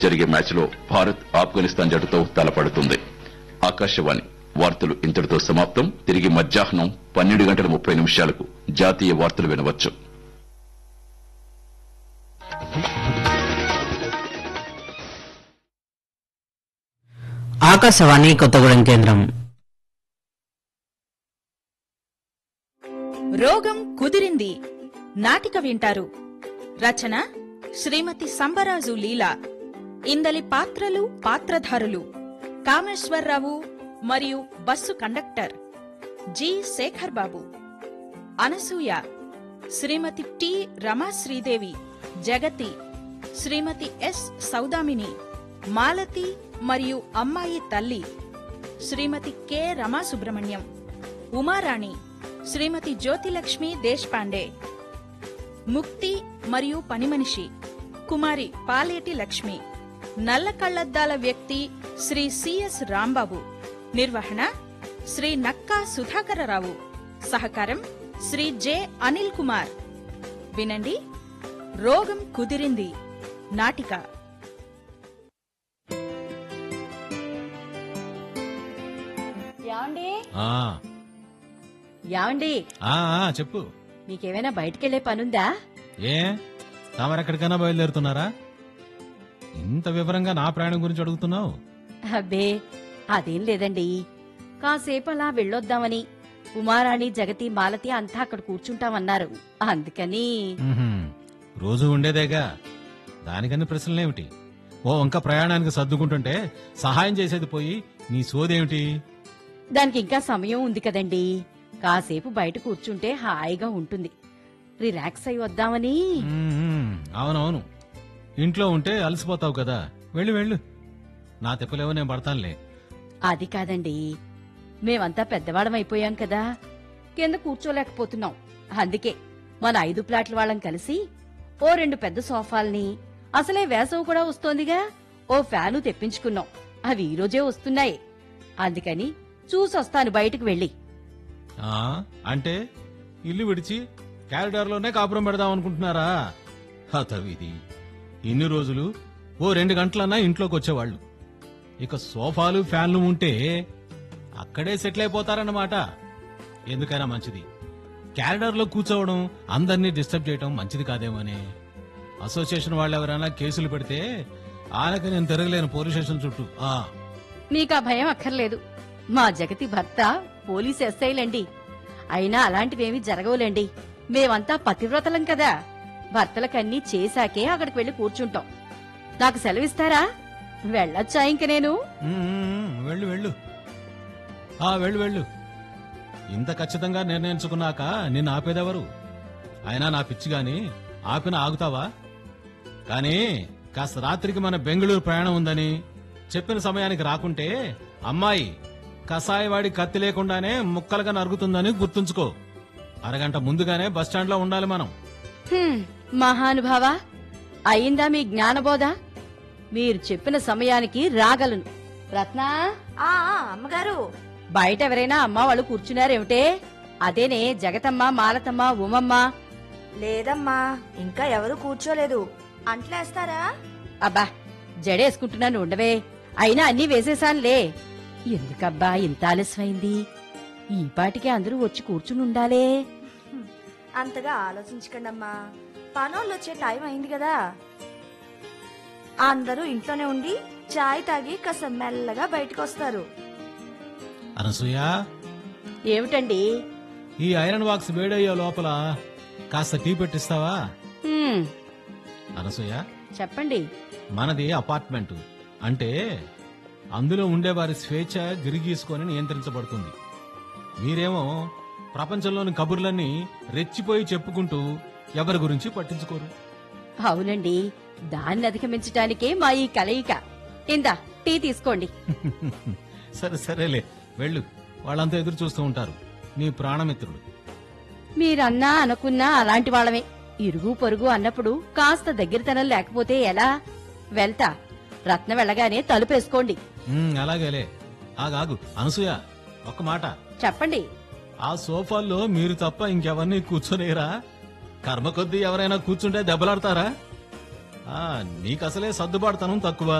జరిగే మ్యాచ్ లో భారత్ ఆఫ్ఘనిస్తాన్ జట్టుతో తలపడుతుంది ఆకాశవాణి వార్తలు ఇంతటితో సమాప్తం తిరిగి మధ్యాహ్నం పన్నెండు గంటల ముప్పై నిమిషాలకు జాతీయ వార్తలు వినవచ్చు ఆకాశవాణి కొత్తగూడెం కేంద్రం రోగం కుదిరింది నాటిక వింటారు రచన శ్రీమతి సంబరాజు లీలా ఇందలి పాత్రలు పాత్రధారులు కామేశ్వరరావు మరియు bus conductor G Sekhar Babu Anasuya Srimathi T Ramasridevi Jagathi Srimathi S Saudamini Malathi మరియు అమ్మాయి తల్లి శ్రీమతి కె రమాసుబ్రహ్మణ్యం ఉమారాణి శ్రీమతి జ్యోతిలక్ష్మి దేశ్పాండే ముక్తి మరియు పనిమనిషి కుమారి పాలేటి లక్ష్మి నల్ల కళ్లద్దాల వ్యక్తి శ్రీ సిఎస్ రాంబాబు నిర్వహణ శ్రీ నక్కా సుధాకరరావు సహకారం శ్రీ జె అనిల్ కుమార్ వినండి రోగం కుదిరింది నాటిక యాండి ఆ యాండి ఆ ఆ, చెప్పు మీకేమైనా బయటికెళ్లే పనుందా ఏ తామరెక్కడికైనా బయలుదేరుతున్నారా ఇంత వివరంగా నా ప్రయాణం గురించి అడుగుతున్నావు అబ్బే అదేం లేదండి కాసేపు అలా వెళ్ళొద్దామని ఉమారాణి జగతి మాలతి అంతా అక్కడ కూర్చుంటామన్నారు అందుకని ఉహుం, రోజు ఉండేదేగా దానికన్నా ప్రశ్నలేమిటి ఓ వంక ప్రయాణానికి సర్దుకుంటుంటే సహాయం చేసేది పోయి నీ సోదేమిటి దానికి ఇంకా సమయం ఉంది కదండి కాసేపు బయట కూర్చుంటే హాయిగా ఉంటుంది రిలాక్స్ అయి వద్దామని ఉమ్, ఉమ్, అవునవును ఇంట్లో ఉంటే అలసిపోతావు కదా వెళ్ళు వెళ్ళు నా తెప్పలేవో నేను పడతానులే అది కాదండి మేమంతా పెద్దవాళ్ళం అయిపోయాం కదా కింద కూర్చోలేకపోతున్నాం అందుకే మన ఐదు ప్లాట్ల వాళ్ళం కలిసి ఓ రెండు పెద్ద సోఫాల్ని అసలే వేసవి కూడా వస్తోందిగా ఓ ఫ్యాను తెప్పించుకున్నాం అవి ఈ రోజే వస్తున్నాయి అందుకని చూసొస్తాను బయటకు వెళ్ళి ఆ అంటే ఇల్లు విడిచి క్యారిడార్లోనే కాపురం పెడదాం అనుకుంటున్నారా హతవిది ఇన్ని రోజులు ఓ రెండు గంటలన్నా ఇంట్లోకి వచ్చేవాళ్ళు ఇక సోఫాలు ఫ్యాన్లు ఉంటే అక్కడే సెటిల్ అయిపోతారన్నమాట ఎందుకైనా మంచిది క్యారిడార్లో కూర్చోవడం అందరినీ డిస్టర్బ్ చేయడం మంచిది కాదేమోనే అసోసియేషన్ వాళ్ళు ఎవరైనా కేసులు పెడితే ఆనక నేను తిరగలేను పోలీస్ స్టేషన్ చుట్టూ ఆ నీకా భయం అక్కర్లేదు మా జగతి భర్త పోలీస్ ఎస్ఐలండి అయినా అలాంటివేమీ జరగవులేండి మేమంతా పతివ్రతలం కదా భర్తలకన్నీ చేశాకే అక్కడికి వెళ్లి కూర్చుంటాం నాకు సెలవిస్తారా వెళ్ళొచ్చా ఇంక నేను ఉమ్, ఉమ్, ఉమ్, వెళ్ళు వెళ్ళు ఆ వెళ్ళు వెళ్ళు ఇంత ఖచ్చితంగా నిర్ణయించుకున్నాక నిన్ను ఆపేదెవరు అయినా నా పిచ్చి గాని ఆపిన ఆగుతావా కానీ కాస్త రాత్రికి మన బెంగళూరు ప్రయాణం ఉందని చెప్పిన సమయానికి రాకుంటే అమ్మాయి కసాయవాడి కత్తి లేకుండానే ముక్కలుగా నరుగుతుందని గుర్తుంచుకో అరగంట ముందుగానే బస్టాండ్ లో ఉండాలి మనం హ్మ్, మహానుభావా అయిందా మీ జ్ఞానబోధ మీరు చెప్పిన సమయానికి రాగలను రత్నా ఆ ఆ, అమ్మగారు బయట ఎవరైనా అమ్మ వాళ్ళు కూర్చున్నారేమిటే అదేనే జగతమ్మ మాలతమ్మ ఉమమ్మ లేదమ్మా ఇంకా ఎవరు కూర్చోలేదు అంట్లేస్తారా అబ్బా జడేసుకుంటున్నాను ఉండవే అయినా అన్నీ వేసేశానులే ఎందుకబ్బా ఇంత ఆలస్యమైంది ఈ పాటికి అందరూ వచ్చి కూర్చుని ఉండాలే అంతగా ఆలోచించకండమ్మా పనోళ్ళు వచ్చే టైం అయింది కదా అందరూ ఇంట్లోనే ఉండి చాయ్ తాగి కాస్త మెల్లగా బయటకు వస్తారు అనసూయ ఏమిటండి ఈ ఐరన్ బాక్స్ వేడయ్యే లోపల కాస్త టీ పెట్టిస్తావా హ్మ్, అనసూయ చెప్పండి మనది అపార్ట్మెంట్ అంటే అందులో ఉండేవారి స్వేచ్ఛ గిరిగీసుకొని నియంత్రించబడుతుంది మీరేమో ప్రపంచంలోని కబుర్లన్నీ రెచ్చిపోయి చెప్పుకుంటూ ఎవరి గురించి పట్టించుకోరు అవునండి దాన్ని అధిగమించటానికే మా ఈ కలయిక ఇందా టీ తీసుకోండి సరే సరేలే వెళ్ళు వాళ్ళంతా ఎదురు చూస్తూ ఉంటారు నీ ప్రాణమిత్రుడు మీరన్నా అనుకున్నా అలాంటి వాళ్ళమే ఇరుగు పొరుగు అన్నప్పుడు కాస్త దగ్గరతనం లేకపోతే ఎలా వెళ్తా రత్న వెళ్ళగానే తలుపేసుకోండి ఉమ్, అలాగేలే ఆగాగు అనసూయ ఒక్క మాట చెప్పండి ఆ సోఫాల్లో మీరు తప్ప ఇంకెవరిని కూర్చోనేరా కర్మ కొద్దీ ఎవరైనా కూర్చుంటే దెబ్బలాడతారా ఆ నీకసలే సర్దుబాటుతనం తక్కువ